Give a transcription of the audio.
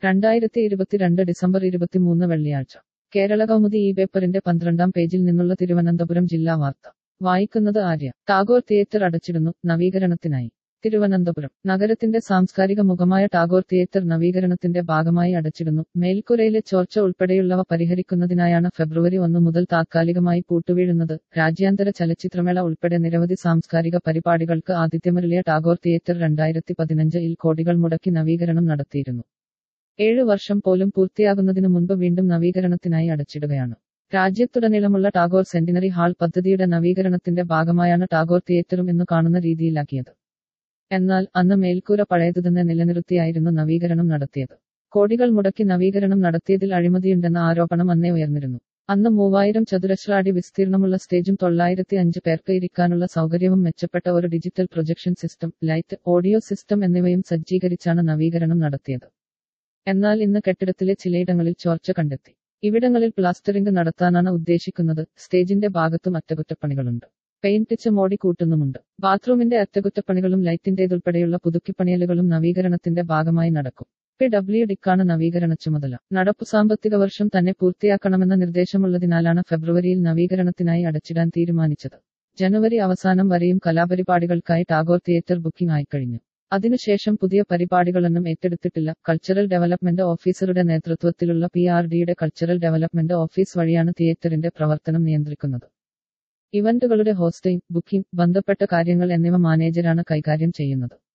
രണ്ടായിരത്തി ഇരുപത്തിരണ്ട് ഡിസംബർ ഇരുപത്തിമൂന്ന് വെള്ളിയാഴ്ച കേരള കൗമുദി ഈ പേപ്പറിന്റെ പന്ത്രണ്ടാം പേജിൽ നിന്നുള്ള തിരുവനന്തപുരം ജില്ലാ വാർത്ത വായിക്കുന്നത് ആര്യ ടാഗോർ തിയേറ്റർ അടച്ചിടുന്നു നവീകരണത്തിനായി തിരുവനന്തപുരം നഗരത്തിന്റെ സാംസ്കാരിക മുഖമായ ടാഗോർ തിയേറ്റർ നവീകരണത്തിന്റെ ഭാഗമായി അടച്ചിടുന്നു മേൽക്കുരയിലെ ചോർച്ച ഉൾപ്പെടെയുള്ളവ പരിഹരിക്കുന്നതിനായാണ് ഫെബ്രുവരി ഒന്ന് മുതൽ താത്കാലികമായി പൂട്ടുവീഴുന്നത് രാജ്യാന്തര ചലച്ചിത്രമേള ഉൾപ്പെടെ നിരവധി സാംസ്കാരിക പരിപാടികൾക്ക് ആതിഥ്യമരുളിയ ടാഗോർ തിയേറ്റർ രണ്ടായിരത്തി പതിനഞ്ചിൽ കോടികൾ മുടക്കി നവീകരണം നടത്തിയിരുന്നു ഏഴ് വർഷം പോലും പൂർത്തിയാകുന്നതിനു മുൻപ് വീണ്ടും നവീകരണത്തിനായി അടച്ചിടുകയാണ് രാജ്യത്തുടനീളമുള്ള ടാഗോർ സെന്റിനറി ഹാൾ പദ്ധതിയുടെ നവീകരണത്തിന്റെ ഭാഗമായാണ് ടാഗോർ തിയേറ്ററും ഇന്ന് കാണുന്ന രീതിയിലാക്കിയത് എന്നാൽ അന്ന് മേൽക്കൂര പഴയതുതന്നെ നിലനിർത്തിയായിരുന്നു നവീകരണം നടത്തിയത് കോടികൾ മുടക്കി നവീകരണം നടത്തിയതിൽ അഴിമതിയുണ്ടെന്ന ആരോപണം അന്നേ ഉയർന്നിരുന്നു അന്ന് മൂവായിരം ചതുരശ്ര അടി വിസ്തീർണമുള്ള സ്റ്റേജും തൊള്ളായിരത്തി അഞ്ച് പേർക്ക് ഇരിക്കാനുള്ള സൗകര്യവും മെച്ചപ്പെട്ട ഒരു digital projection system light audio system എന്നിവയും സജ്ജീകരിച്ചാണ് നവീകരണം നടത്തിയത് എന്നാൽ ഇന്ന് കെട്ടിടത്തിലെ ചിലയിടങ്ങളിൽ ചോർച്ച കണ്ടെത്തി ഇവിടങ്ങളിൽ പ്ലാസ്റ്ററിംഗ് നടത്താനാണ് ഉദ്ദേശിക്കുന്നത് സ്റ്റേജിന്റെ ഭാഗത്തും അറ്റകുറ്റപ്പണികളുണ്ട് പെയിന്റിച്ച് മോടി കൂട്ടുന്നുമുണ്ട് ബാത്റൂമിന്റെ അറ്റകുറ്റപ്പണികളും ലൈറ്റിന്റേതുൾപ്പെടെയുള്ള പുതുക്കിപ്പണിയലുകളും നവീകരണത്തിന്റെ ഭാഗമായി നടക്കും പി ഡബ്ല്യു ഡിക്കാണ് നവീകരണ ചുമതല നടപ്പു സാമ്പത്തിക വർഷം തന്നെ പൂർത്തിയാക്കണമെന്ന നിർദ്ദേശമുള്ളതിനാലാണ് ഫെബ്രുവരിയിൽ നവീകരണത്തിനായി അടച്ചിടാൻ തീരുമാനിച്ചത് ജനുവരി അവസാനം വരെയും കലാപരിപാടികൾക്കായി ടാഗോർ തിയേറ്റർ ബുക്കിംഗ് ആയിക്കഴിഞ്ഞു അതിനുശേഷം പുതിയ പരിപാടികളൊന്നും ഏറ്റെടുത്തിട്ടില്ല കൾച്ചറൽ ഡെവലപ്മെന്റ് ഓഫീസറുടെ നേതൃത്വത്തിലുള്ള പി ആർ ഡിയുടെ കൾച്ചറൽ ഡെവലപ്മെന്റ് ഓഫീസ് വഴിയാണ് തിയേറ്ററിന്റെ പ്രവർത്തനം നിയന്ത്രിക്കുന്നത് ഇവന്റുകളുടെ ഹോസ്റ്റിംഗ് ബുക്കിംഗ് ബന്ധപ്പെട്ട കാര്യങ്ങൾ എന്നിവ മാനേജരാണ് കൈകാര്യം ചെയ്യുന്നത്